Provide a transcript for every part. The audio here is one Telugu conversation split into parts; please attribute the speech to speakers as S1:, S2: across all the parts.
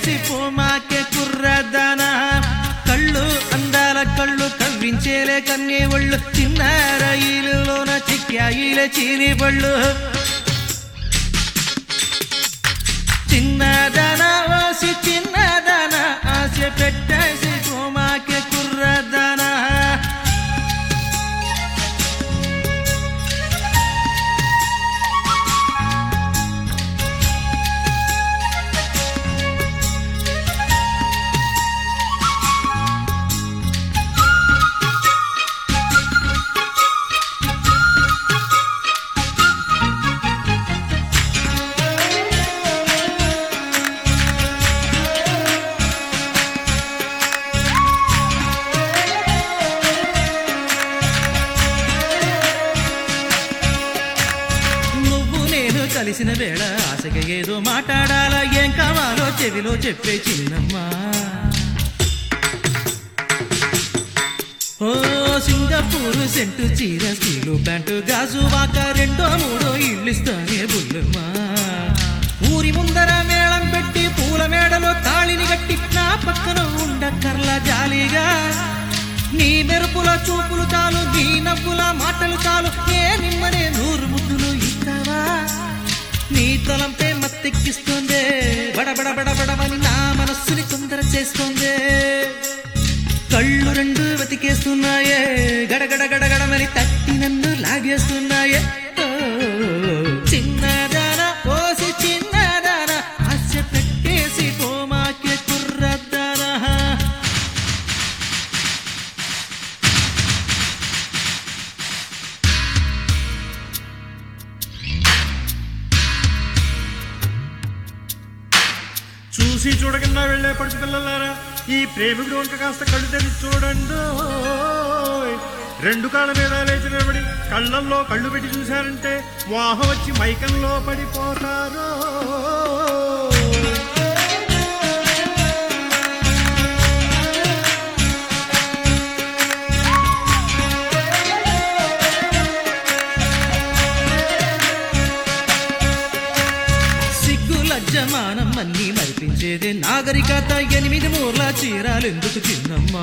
S1: పెట్టేసి పోమాకే కుర్రదాన కళ్ళు అందాల కళ్ళు కవ్వించేలే కన్నే ఒళ్ళు చిన్న రైలులోన చిక్కాయిలే చీని బళ్ళు చిన్నదన ఓసి చిన్నదన ఆశ పెట్టేసి పోమాకే కుర్రదన నువ్వు నేను కలిసిన వేళ ఆశగా ఏదో మాట్లాడాలా ఏం కావాలో చెవిలో చెప్పే చిన్నమ్మా ఓ సింగపూరు సెంటు చీర స్టీలు ప్యాంటు గాజు వాక రెండో మూడో ఇల్లిస్తానే బుల్లమ్మా ఊరి ముందర మేళం పెట్టి పూల మేడలో తాళిని గట్టి నా పక్కన ఉండక్కర్లా జాలీగా నీ మెరుపుల చూపులు చాలు నీ నవ్వుల మాటలు చాలు ఏ నిమ్మనే నూరు ముద్దులు ఇస్తావా నీ తలంపే మత్తెక్కిస్తోందే బడబడ బడబడమని నా మనస్సుని తొందర చేస్తోందే కళ్ళు రెండు వెతికేస్తున్నాయే గడగడ గడగడమని తట్టి నన్ను లాగేస్తున్నాయే ఓ, చిన్నదాన పోసి చిన్నదాన ఆశ పెట్టేసి పోమాకే కుర్రదానా
S2: చూసి చూడకుండా వెళ్ళే పడుచు పిల్లలారా ఈ ప్రేమికుడు వంక కాస్త కళ్ళు తెరిచి చూడండి రెండు కాళ్ళ మీద లేచి నిలబడి కళ్ళల్లో కళ్ళు పెట్టి చూశారంటే వాహం వచ్చి మైకంలో పడిపోతారు
S1: సిగ్గు లజ్జమానం అన్ని మరిపించేదే నాగరికత ఎనిమిది మూర్ల చీరాలు ఎందుకు చిన్నమ్మా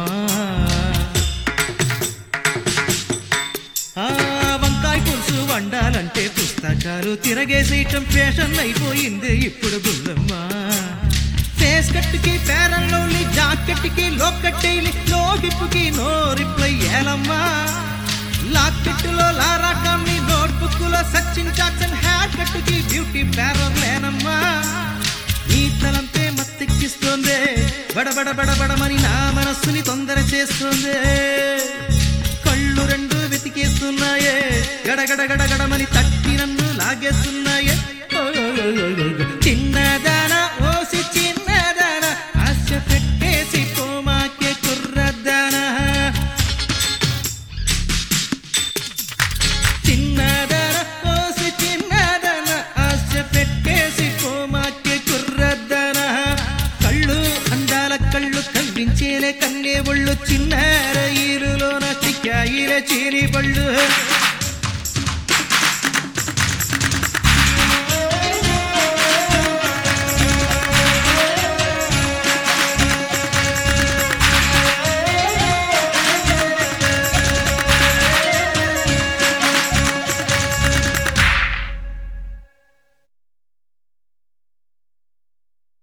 S1: ఆ వంకాయ పులుసు వండాలంటే పుస్తకాలు తిరగేసేయటం ఫ్యాషన్ అయిపోయింది ఇప్పుడు గుల్లమ్మా ఫేస్ కట్టుకి పేరల్లో జాకెట్కి లోకట్టేలి లో హిప్పుకి నో రిప్లై ఏలమ్మా లాకెట్టులో లారా కామ్ని నోట్బుక్ లో సచిన్ జాక్సన్ హ్యార్ కట్టుకి బ్యూటీ పేరర్ లేనమ్మా నీ తలంపే మత్తెక్కిస్తోందే బడబడ బడబడమని నా మనస్సుని తొందర చేస్తోందే కళ్ళు రెండు వెతికేస్తున్నాయే గడగడ గడగడమని తట్టి నన్ను లాగేస్తున్నాయే ఓ, ఓ, ఓ, ఓ, ఓ. చిన్నదానా ఓసి చిన్నదానా ఆశ పెట్టేసి పోమాకే కుర్రదానా చిన్నదానా ఓసి చిన్నదానా ఆశ పెట్టేసి పోమాకే కుర్రదానా కళ్ళు అందాల కళ్ళు కవ్వించేలే కన్నే ఒళ్ళు చిన్న రైలులోన చిక్కాయిలే చీరి పళ్ళు